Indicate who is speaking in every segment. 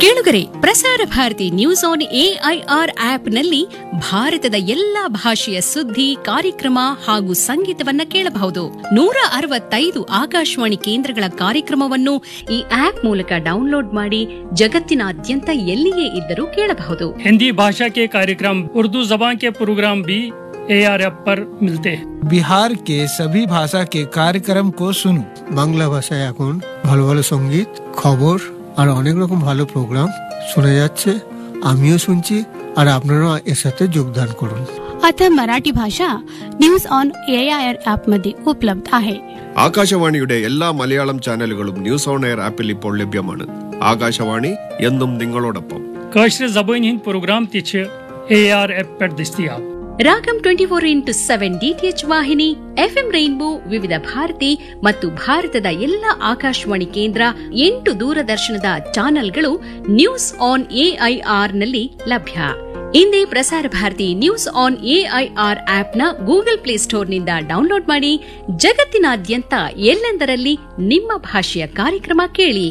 Speaker 1: ಕೇಳುಗರೆ ಪ್ರಸಾರ Bharati news on AIR ಆಪ್ನಲ್ಲಿ ಭಾರತದ ಎಲ್ಲಾ ಭಾಷೆಯ ಸುದ್ದಿ ಕಾರ್ಯಕ್ರಮ ಹಾಗೂ ಸಂಗೀತವನ್ನ ಕೇಳಬಹುದು ನೂರ ಅರವತ್ತೈದು ಆಕಾಶವಾಣಿ ಕೇಂದ್ರಗಳ ಕಾರ್ಯಕ್ರಮವನ್ನು ಈ ಆಪ್ ಮೂಲಕ ಡೌನ್ಲೋಡ್ ಮಾಡಿ ಜಗತ್ತಿನಾದ್ಯಂತ ಎಲ್ಲಿಯೇ ಇದ್ದರೂ ಕೇಳಬಹುದು
Speaker 2: हिंदी भाषा के कार्यक्रम उर्दू जबान के प्रोग्राम भी ए आर एफ पर मिलते हैं
Speaker 3: বিহার কে সভি ভাষা কে কার্যক্রম কো শুনু
Speaker 4: বাংলা ভাষায় এখন ভালো ভালো সঙ্গীত খবর আর অনেক রকম ভালো প্রোগ্রাম শোনা যাচ্ছে আমিও শুনছি আর আপনারাও এর সাথে যোগদান করুন
Speaker 5: आता मराठी भाषा news on A I R मध्ये उपलब्ध आहे
Speaker 6: ആകാശവാണിയുടെ എല്ലാ മലയാളം ചാനലുകളും ന്യൂസ് ഓൺ എയർ ആപ്പിൽ ഇപ്പോൾ ലഭ്യമാണ് ആകാശവാണി എന്നും നിങ്ങളോടൊപ്പം
Speaker 2: काशर जबान हिंद प्रोग्राम तिछ ए आर एफ पर दस्तियाब
Speaker 1: Raagam twenty four into seven DTH ವಾಹಿನಿ ಎಫ್ಎಂ ರೈನ್ಬೋ ವಿವಿಧ ಭಾರತಿ ಮತ್ತು ಭಾರತದ ಎಲ್ಲ ಆಕಾಶವಾಣಿ ಕೇಂದ್ರ ಎಂಟು ದೂರದರ್ಶನದ ಚಾನೆಲ್ಗಳು ನ್ಯೂಸ್ ಆನ್ ಎಐಆರ್ ನಲ್ಲಿ ಲಭ್ಯ ಇಂದೇ Prasar Bharati news on AIR ಆಪ್ನ ಗೂಗಲ್ ಪ್ಲೇಸ್ಟೋರ್ನಿಂದ ಡೌನ್ಲೋಡ್ ಮಾಡಿ ಜಗತ್ತಿನಾದ್ಯಂತ ಎಲ್ಲೆಂದರಲ್ಲಿ ನಿಮ್ಮ ಭಾಷೆಯ ಕಾರ್ಯಕ್ರಮ ಕೇಳಿ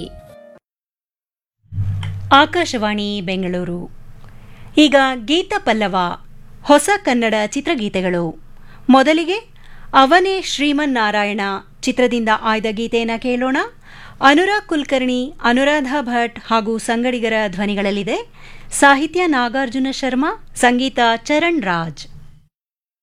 Speaker 7: ಆಕಾಶವಾಣಿ ಬೆಂಗಳೂರು ಈಗ ಗೀತ ಪಲ್ಲವ ಹೊಸ ಕನ್ನಡ ಚಿತ್ರಗೀತೆಗಳು ಮೊದಲಿಗೆ ಅವನೇ ಶ್ರೀಮನ್ನಾರಾಯಣ ಚಿತ್ರದಿಂದ ಆಯ್ದ ಗೀತೆಯನ್ನು ಕೇಳೋಣ ಅನುರಾಗ್ ಕುಲಕರ್ಣಿ ಅನುರಾಧ ಭಟ್ ಹಾಗೂ ಸಂಗಡಿಗರ ಧ್ವನಿಗಳಲ್ಲಿದೆ ಸಾಹಿತ್ಯ ನಾಗಾರ್ಜುನ ಶರ್ಮಾ ಸಂಗೀತ ಚರಣ್ ರಾಜ್